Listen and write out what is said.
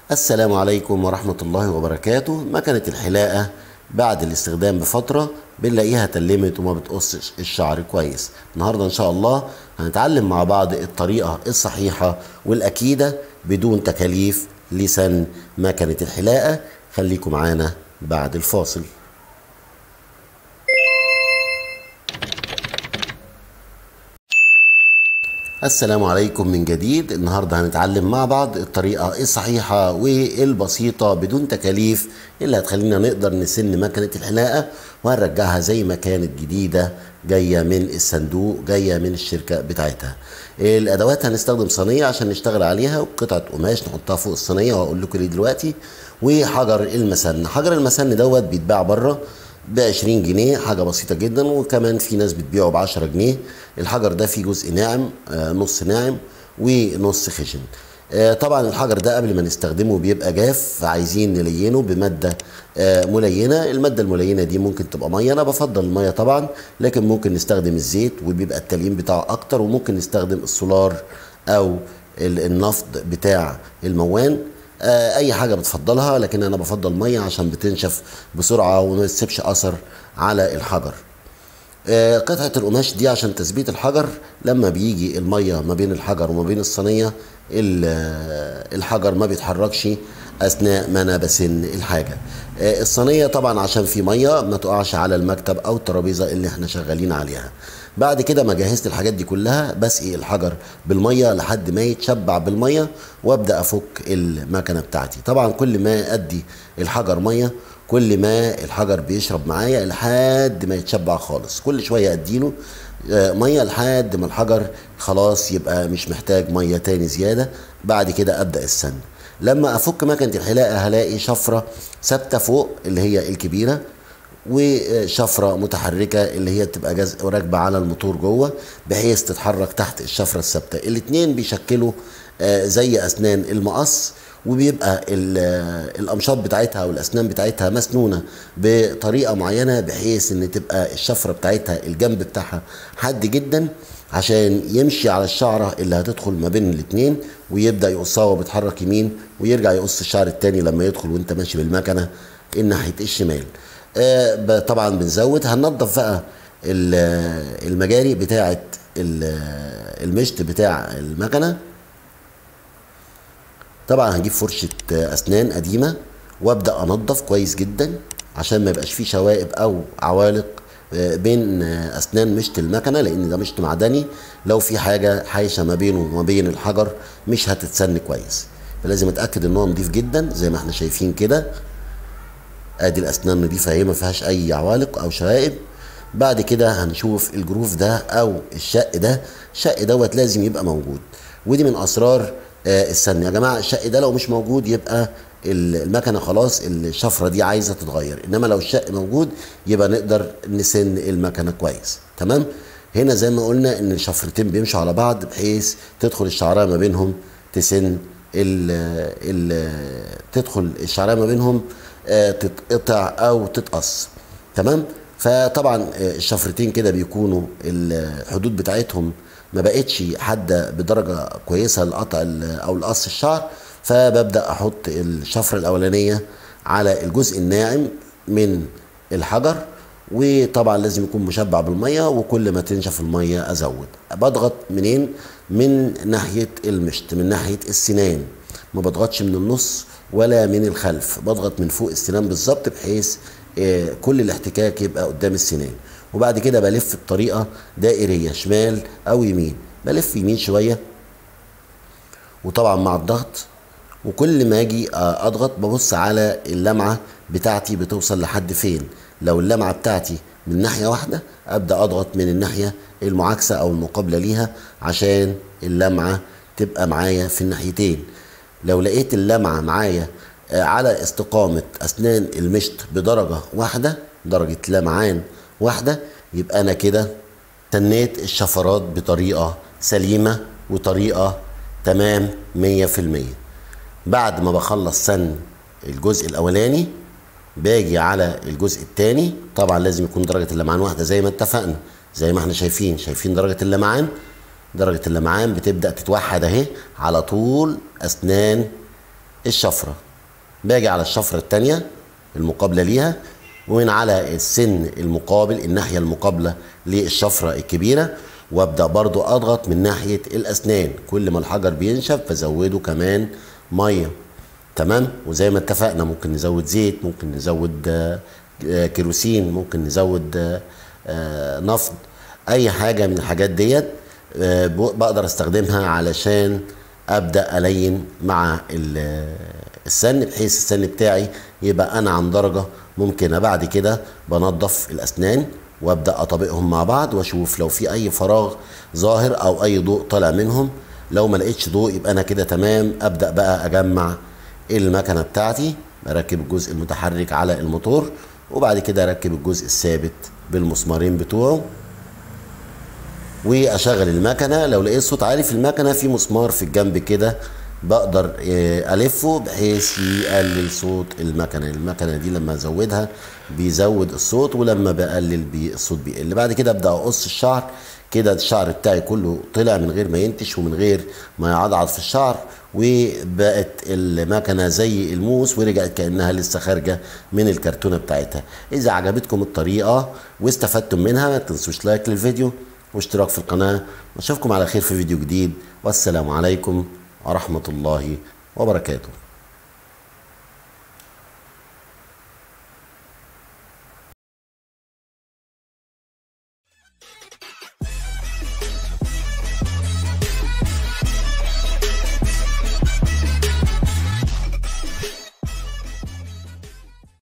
السلام عليكم ورحمة الله وبركاته مكنة الحلاقة بعد الاستخدام بفترة بنلاقيها تلمت وما بتقصش الشعر كويس النهاردة إن شاء الله هنتعلم مع بعض الطريقة الصحيحة والأكيدة بدون تكاليف لسن مكنة الحلاقة خليكم معانا بعد الفاصل السلام عليكم من جديد النهارده هنتعلم مع بعض الطريقة الصحيحة والبسيطة بدون تكاليف اللي هتخلينا نقدر نسن مكنة الحلاقة وهنرجعها زي ما كانت جديدة جاية من الصندوق جاية من الشركة بتاعتها الأدوات هنستخدم صينية عشان نشتغل عليها وقطعة قماش نحطها فوق الصينية وهقول لكم ليه دلوقتي وحجر المسن حجر المسن دوت بيتباع بره ب 20 جنيه حاجه بسيطه جدا وكمان في ناس بتبيعه ب 10 جنيه الحجر ده فيه جزء ناعم آه نص ناعم ونص خشن آه طبعا الحجر ده قبل ما نستخدمه بيبقى جاف فعايزين نلينه بماده آه ملينه الماده الملينه دي ممكن تبقى ميه انا بفضل الميه طبعا لكن ممكن نستخدم الزيت وبيبقى التليين بتاعه اكتر وممكن نستخدم السولار او النفط بتاع الموان آه اي حاجه بتفضلها لكن انا بفضل ميه عشان بتنشف بسرعه وما تسيبش اثر على الحجر آه قطعه القماش دي عشان تثبيت الحجر لما بيجي الميه ما بين الحجر وما بين الصينيه الحجر ما بيتحركش اثناء ما انا بسن الحاجه آه الصينيه طبعا عشان في ميه ما تقعش على المكتب او الترابيزه اللي احنا شغالين عليها بعد كده ما جهزت الحاجات دي كلها بسقي الحجر بالميه لحد ما يتشبع بالميه وابدا افك المكنه بتاعتي طبعا كل ما ادي الحجر ميه كل ما الحجر بيشرب معايا لحد ما يتشبع خالص كل شويه اديله ميه لحد ما الحجر خلاص يبقى مش محتاج ميه تاني زياده بعد كده ابدا السن لما افك مكنه الحلاقه هلاقي شفره ثابته فوق اللي هي الكبيره وشفره متحركه اللي هي بتبقى جزء راكبه على الموتور جوه بحيث تتحرك تحت الشفره الثابته الاثنين بيشكلوا زي اسنان المقص وبيبقى الامشاط بتاعتها والاسنان بتاعتها مسنونه بطريقه معينه بحيث ان تبقى الشفره بتاعتها الجنب بتاعها حاد جدا عشان يمشي على الشعره اللي هتدخل ما بين الاثنين ويبدا يقصها وهو بيتحرك يمين ويرجع يقص الشعر التاني لما يدخل وانت ماشي بالمكنه ناحيه الشمال آه طبعا بنزود هننضف بقى المجاري بتاعه المشط بتاع المكنه طبعا هنجيب فرشه اسنان قديمه وابدا انضف كويس جدا عشان ما يبقاش فيه شوائب او عوالق بين اسنان مشط المكنه لان ده مشط معدني لو في حاجه حايشه ما بينه وما بين الحجر مش هتتسن كويس فلازم اتاكد ان هو نضيف جدا زي ما احنا شايفين كده ادي الاسنان نضيفه اهي ما فيهاش اي عوالق او شوائب بعد كده هنشوف الجروف ده او الشق ده الشق دوت لازم يبقى موجود ودي من اسرار آه السن يا جماعه الشق ده لو مش موجود يبقى المكنه خلاص الشفره دي عايزه تتغير انما لو الشق موجود يبقى نقدر نسن المكنه كويس تمام هنا زي ما قلنا ان الشفرتين بيمشوا على بعض بحيث تدخل الشعرايه ما بينهم تسن ال ال تدخل الشعرايه ما بينهم تتقطع او تتقص تمام فطبعا الشفرتين كده بيكونوا الحدود بتاعتهم ما بقتش حاده بدرجه كويسه لقطع او لقص الشعر فببدا احط الشفره الاولانيه على الجزء الناعم من الحجر وطبعا لازم يكون مشبع بالميه وكل ما تنشف الميه ازود بضغط منين من ناحيه المشط من ناحيه السنان ما بضغطش من النص ولا من الخلف بضغط من فوق السنان بالظبط بحيث كل الاحتكاك يبقى قدام السنان وبعد كده بلف بطريقه دائريه شمال او يمين بلف يمين شويه وطبعا مع الضغط وكل ما اجي اضغط ببص على اللمعه بتاعتي بتوصل لحد فين لو اللمعه بتاعتي من ناحيه واحده ابدا اضغط من الناحيه المعاكسه او المقابله ليها عشان اللمعه تبقى معايا في الناحيتين لو لقيت اللمعه معايا على استقامه اسنان المشط بدرجه واحده درجه لمعان واحده يبقى انا كده تنيت الشفرات بطريقه سليمه وطريقه تمام 100% بعد ما بخلص سن الجزء الاولاني باجي على الجزء الثاني طبعا لازم يكون درجه اللمعان واحده زي ما اتفقنا زي ما احنا شايفين شايفين درجه اللمعان درجه اللمعان بتبدا تتوحد اهي على طول اسنان الشفرة باجي على الشفرة التانية المقابلة ليها ومن على السن المقابل الناحية المقابلة للشفرة الكبيرة وابدأ برضو اضغط من ناحية الاسنان كل ما الحجر بينشف بزوده كمان مية تمام وزي ما اتفقنا ممكن نزود زيت ممكن نزود آه، آه، كيروسين ممكن نزود آه، آه، نفط اي حاجة من الحاجات ديت آه، ب- بقدر استخدمها علشان ابدا الين مع ال- السن بحيث السن بتاعي يبقى انا عن درجه ممكنه بعد كده بنظف الاسنان وابدا اطبقهم مع بعض واشوف لو في اي فراغ ظاهر او اي ضوء طالع منهم لو ما لقيتش ضوء يبقى انا كده تمام ابدا بقى اجمع المكنه بتاعتي بركب الجزء المتحرك على الموتور وبعد كده اركب الجزء الثابت بالمسمارين بتوعه واشغل المكنه لو لقيت صوت عالي في المكنه في مسمار في الجنب كده بقدر آه، الفه بحيث يقلل صوت المكنه المكنه دي لما ازودها بيزود الصوت ولما بقلل بي الصوت بيقل بعد كده ابدا اقص الشعر كده الشعر بتاعي كله طلع من غير ما ينتش ومن غير ما يعضعض في الشعر وبقت المكنه زي الموس ورجعت كانها لسه خارجه من الكرتونه بتاعتها اذا عجبتكم الطريقه واستفدتم منها ما تنسوش لايك للفيديو واشتراك في القناة واشوفكم على خير في فيديو جديد والسلام عليكم ورحمة الله وبركاته